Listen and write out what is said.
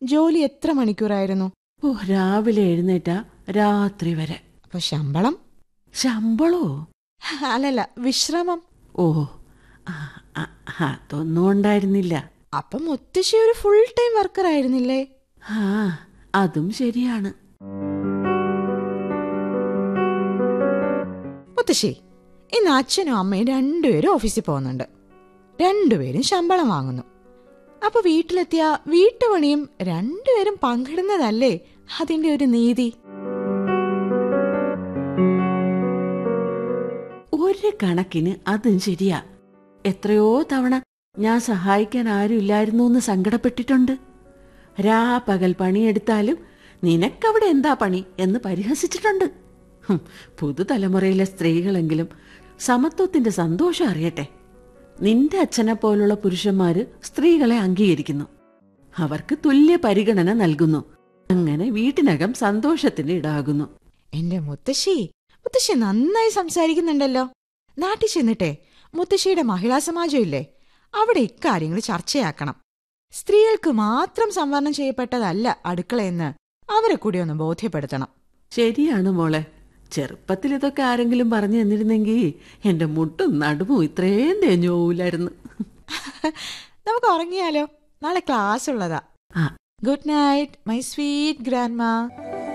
ജോലി എത്ര മണിക്കൂറായിരുന്നു ഓ രാവിലെ എഴുന്നേറ്റ രാത്രി വരെ അപ്പൊ ശമ്പളം ശമ്പളോ അല്ലല്ല വിശ്രമം ഓ ആ, ആ, അതൊന്നും ഉണ്ടായിരുന്നില്ല അപ്പൊ മുത്തശ്ശി ഒരു ഫുൾ ടൈം വർക്കർ ആയിരുന്നില്ലേ ആ അതും ശരിയാണ് മുത്തശ്ശി ഇന്ന് അച്ഛനും അമ്മയും രണ്ടുപേരും ഓഫീസിൽ പോകുന്നുണ്ട് രണ്ടുപേരും ശമ്പളം വാങ്ങുന്നു അപ്പൊ വീട്ടിലെത്തിയ വീട്ടുപണിയും രണ്ടുപേരും പങ്കിടുന്നതല്ലേ അതിന്റെ ഒരു നീതി ഒരു കണക്കിന് അതും ശരിയാ എത്രയോ തവണ ഞാൻ സഹായിക്കാൻ ആരും ഇല്ലായിരുന്നു എന്ന് സങ്കടപ്പെട്ടിട്ടുണ്ട് രാ പകൽ പണിയെടുത്താലും നിനക്കവിടെ എന്താ പണി എന്ന് പരിഹസിച്ചിട്ടുണ്ട് ഹും, പുതുതലമുറയിലെ സ്ത്രീകളെങ്കിലും സമത്വത്തിന്റെ സന്തോഷം അറിയട്ടെ നിന്റെ അച്ഛനെ പോലുള്ള പുരുഷന്മാര് സ്ത്രീകളെ അംഗീകരിക്കുന്നു അവർക്ക് തുല്യ പരിഗണന നൽകുന്നു അങ്ങനെ വീട്ടിനകം സന്തോഷത്തിന് ഇടാകുന്നു എന്റെ മുത്തശ്ശി മുത്തശ്ശി നന്നായി സംസാരിക്കുന്നുണ്ടല്ലോ നാട്ടിൽ ചെന്നിട്ടെ മുത്തശ്ശിയുടെ മഹിളാ സമാജം ഇല്ലേ അവിടെ ഇക്കാര്യങ്ങൾ ചർച്ചയാക്കണം സ്ത്രീകൾക്ക് മാത്രം സംവരണം ചെയ്യപ്പെട്ടതല്ല അടുക്കളയെന്ന് അവരെ കൂടി ഒന്ന് ബോധ്യപ്പെടുത്തണം ശരിയാണ് മോളെ ചെറുപ്പത്തിൽ ഇതൊക്കെ ആരെങ്കിലും പറഞ്ഞു തന്നിരുന്നെങ്കിൽ എന്റെ മുട്ടും നടുവും ഇത്രയും തേഞ്ഞു പോവില്ലായിരുന്നു നമുക്ക് ഉറങ്ങിയാലോ നാളെ ക്ലാസ് ഉള്ളതാ ആ. Good night my sweet grand